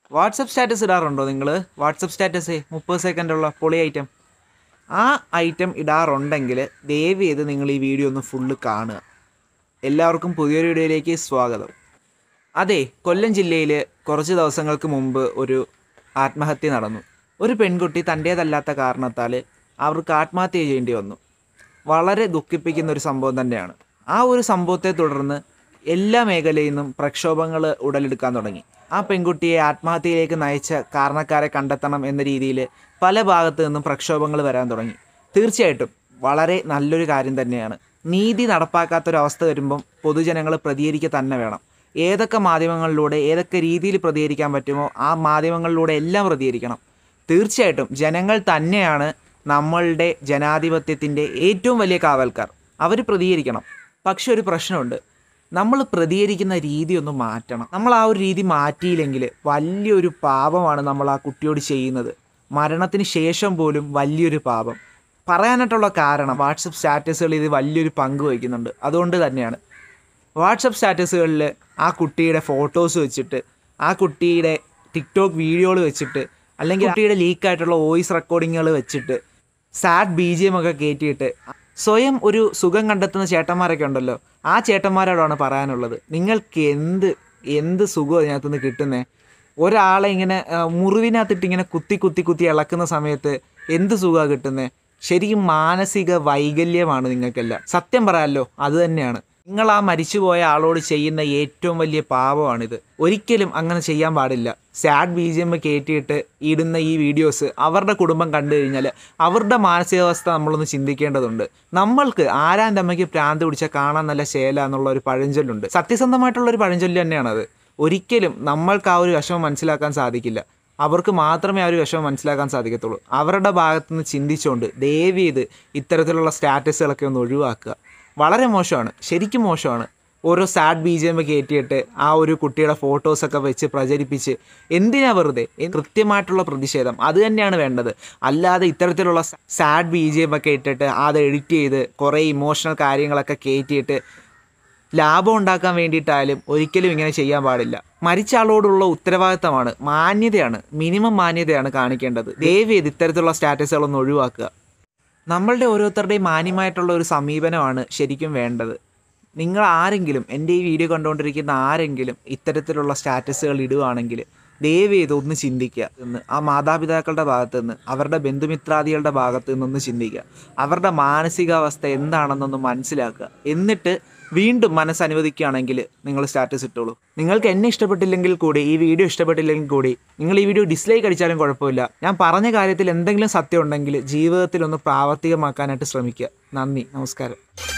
WhatsApp status ഇടാറുണ്ടോ നിങ്ങൾ WhatsApp status മുപ്പത് സെക്കൻഡുള്ള പൊളി ഐറ്റം ആ ഐറ്റം ഇടാറുണ്ടെങ്കിൽ ദയവ് ചെയ്ത് നിങ്ങൾ ഈ വീഡിയോ ഒന്ന് ഫുള്ള് കാണുക എല്ലാവർക്കും പുതിയൊരു വീഡിയോയിലേക്ക് സ്വാഗതം അതെ കൊല്ലം ജില്ലയിൽ കുറച്ച് ദിവസങ്ങൾക്ക് മുമ്പ് ഒരു ആത്മഹത്യ നടന്നു ഒരു പെൺകുട്ടി തൻ്റേതല്ലാത്ത കാരണത്താൽ അവർക്ക് ആത്മഹത്യ ചെയ്യേണ്ടി വന്നു വളരെ ദുഃഖിപ്പിക്കുന്ന ഒരു സംഭവം തന്നെയാണ് ആ ഒരു സംഭവത്തെ തുടർന്ന് എല്ലാ മേഖലയിൽ നിന്നും പ്രക്ഷോഭങ്ങൾ ഉടലെടുക്കാൻ തുടങ്ങി ആ പെൺകുട്ടിയെ ആത്മഹത്യയിലേക്ക് നയിച്ച കാരണക്കാരെ കണ്ടെത്തണം എന്ന രീതിയിൽ പല ഭാഗത്തു നിന്നും പ്രക്ഷോഭങ്ങൾ വരാൻ തുടങ്ങി തീർച്ചയായിട്ടും വളരെ നല്ലൊരു കാര്യം തന്നെയാണ് നീതി നടപ്പാക്കാത്തൊരവസ്ഥ വരുമ്പം പൊതുജനങ്ങൾ പ്രതികരിക്കുക തന്നെ വേണം ഏതൊക്കെ മാധ്യമങ്ങളിലൂടെ ഏതൊക്കെ രീതിയിൽ പ്രതികരിക്കാൻ പറ്റുമോ ആ മാധ്യമങ്ങളിലൂടെ എല്ലാം പ്രതികരിക്കണം തീർച്ചയായിട്ടും ജനങ്ങൾ തന്നെയാണ് നമ്മളുടെ ജനാധിപത്യത്തിൻ്റെ ഏറ്റവും വലിയ കാവൽക്കാർ അവർ പ്രതികരിക്കണം പക്ഷെ ഒരു പ്രശ്നമുണ്ട് നമ്മൾ പ്രതികരിക്കുന്ന രീതി ഒന്ന് മാറ്റണം നമ്മൾ ആ ഒരു രീതി മാറ്റിയില്ലെങ്കിൽ വലിയൊരു പാപമാണ് നമ്മൾ ആ കുട്ടിയോട് ചെയ്യുന്നത് മരണത്തിന് ശേഷം പോലും വലിയൊരു പാപം പറയാനായിട്ടുള്ള കാരണം വാട്സപ്പ് സ്റ്റാറ്റസുകൾ ഇത് വലിയൊരു പങ്ക് വഹിക്കുന്നുണ്ട് അതുകൊണ്ട് തന്നെയാണ് വാട്സപ്പ് സ്റ്റാറ്റസുകളിൽ ആ കുട്ടിയുടെ ഫോട്ടോസ് വെച്ചിട്ട് ആ കുട്ടിയുടെ ടിക്ടോക്ക് വീഡിയോകൾ വെച്ചിട്ട് അല്ലെങ്കിൽ കുട്ടിയുടെ ലീക്കായിട്ടുള്ള വോയിസ് റെക്കോർഡിങ്ങുകൾ വെച്ചിട്ട് സാഡ് ബി ജി എം ഒക്കെ കയറ്റിയിട്ട് സ്വയം ഒരു സുഖം കണ്ടെത്തുന്ന ചേട്ടന്മാരൊക്കെ ഉണ്ടല്ലോ ആ ചേട്ടന്മാരോടാണ് പറയാനുള്ളത് നിങ്ങൾക്ക് എന്ത് എന്ത് സുഖം അതിനകത്തുനിന്ന് കിട്ടുന്നേ ഒരാളെ ഇങ്ങനെ ആ, മുറിവിനകത്തിട്ട് ഇങ്ങനെ കുത്തി കുത്തി കുത്തി ഇളക്കുന്ന സമയത്ത് എന്ത് സുഖമാണ് കിട്ടുന്നത് ശരിക്കും മാനസിക വൈകല്യമാണ് നിങ്ങൾക്കെല്ലാം സത്യം പറയാമല്ലോ അത് തന്നെയാണ് നിങ്ങൾ ആ മരിച്ചുപോയ ആളോട് ചെയ്യുന്ന ഏറ്റവും വലിയ പാപമാണിത് ഒരിക്കലും അങ്ങനെ ചെയ്യാൻ പാടില്ല സാഡ് ബി ജി എം കയറ്റിയിട്ട് ഇടുന്ന ഈ വീഡിയോസ് അവരുടെ കുടുംബം കണ്ടു കഴിഞ്ഞാൽ അവരുടെ മാനസികാവസ്ഥ നമ്മളൊന്ന് ചിന്തിക്കേണ്ടതുണ്ട് നമ്മൾക്ക് ആരാൻ്റെ അമ്മയ്ക്ക് പ്രാന്ത് പിടിച്ചാൽ കാണാൻ നല്ല ശേല എന്നുള്ള ഒരു പഴഞ്ചൊല്ലുണ്ട് സത്യസന്ധമായിട്ടുള്ള ഒരു പഴഞ്ചൊല്ല് തന്നെയാണത് ഒരിക്കലും നമ്മൾക്ക് ആ ഒരു വിഷമം മനസ്സിലാക്കാൻ സാധിക്കില്ല അവർക്ക് മാത്രമേ ആ ഒരു വിഷമം മനസ്സിലാക്കാൻ സാധിക്കത്തുള്ളൂ അവരുടെ ഭാഗത്തു നിന്ന് ചിന്തിച്ചുകൊണ്ട് ദയവ് ചെയ്ത് ഇത്തരത്തിലുള്ള സ്റ്റാറ്റസുകളൊക്കെ ഒന്ന് ഒഴിവാക്കുക വളരെ മോശമാണ് ശരിക്കും മോശമാണ് ഓരോ സാഡ് ബി ജി എം കയറ്റിയിട്ട് ആ ഒരു കുട്ടിയുടെ ഫോട്ടോസൊക്കെ വെച്ച് പ്രചരിപ്പിച്ച് എന്തിനാ വെറുതെ എ- കൃത്യമായിട്ടുള്ള പ്രതിഷേധം അത് തന്നെയാണ് വേണ്ടത് അല്ലാതെ ഇത്തരത്തിലുള്ള സാഡ് ബി ജി എം ഒക്കെ ഇട്ടിട്ട് അത് എഡിറ്റ് ചെയ്ത് കുറേ ഇമോഷണൽ കാര്യങ്ങളൊക്കെ കയറ്റിയിട്ട് ലാഭം ഉണ്ടാക്കാൻ വേണ്ടിയിട്ടായാലും ഒരിക്കലും ഇങ്ങനെ ചെയ്യാൻ പാടില്ല മരിച്ച ആളോടുള്ള ഉത്തരവാദിത്തമാണ് മാന്യതയാണ് മിനിമം മാന്യതയാണ് കാണിക്കേണ്ടത് ദയവ് ചെയ്ത് ഇത്തരത്തിലുള്ള സ്റ്റാറ്റസുകളൊന്ന് ഒഴിവാക്കുക നമ്മളുടെ ഓരോരുത്തരുടെയും മാന്യമായിട്ടുള്ള ഒരു സമീപനമാണ് ശരിക്കും വേണ്ടത് നിങ്ങൾ ആരെങ്കിലും എൻ്റെ ഈ വീഡിയോ കണ്ടുകൊണ്ടിരിക്കുന്ന ആരെങ്കിലും ഇത്തരത്തിലുള്ള സ്റ്റാറ്റസുകൾ ഇടുകയാണെങ്കിൽ ദയവ് ചെയ്ത് ഒന്ന് ചിന്തിക്കുക എന്ന് ആ മാതാപിതാക്കളുടെ ഭാഗത്ത് നിന്ന് അവരുടെ ബന്ധുമിത്രാദികളുടെ ഭാഗത്ത് നിന്നൊന്ന് ചിന്തിക്കുക അവരുടെ മാനസികാവസ്ഥ എന്താണെന്നൊന്ന് മനസ്സിലാക്കുക എന്നിട്ട് വീണ്ടും മനസ്സനുവദിക്കുകയാണെങ്കിൽ നിങ്ങൾ സ്റ്റാറ്റസ് ഇട്ടോളൂ നിങ്ങൾക്ക് എന്നെ ഇഷ്ടപ്പെട്ടില്ലെങ്കിൽ കൂടി ഈ വീഡിയോ ഇഷ്ടപ്പെട്ടില്ലെങ്കിൽ കൂടി നിങ്ങൾ ഈ വീഡിയോ ഡിസ്ലൈക്ക് അടിച്ചാലും കുഴപ്പമില്ല ഞാൻ പറഞ്ഞ കാര്യത്തിൽ എന്തെങ്കിലും സത്യം ഉണ്ടെങ്കിൽ ജീവിതത്തിൽ ഒന്ന് പ്രാവർത്തികമാക്കാനായിട്ട് ശ്രമിക്കുക നന്ദി നമസ്കാരം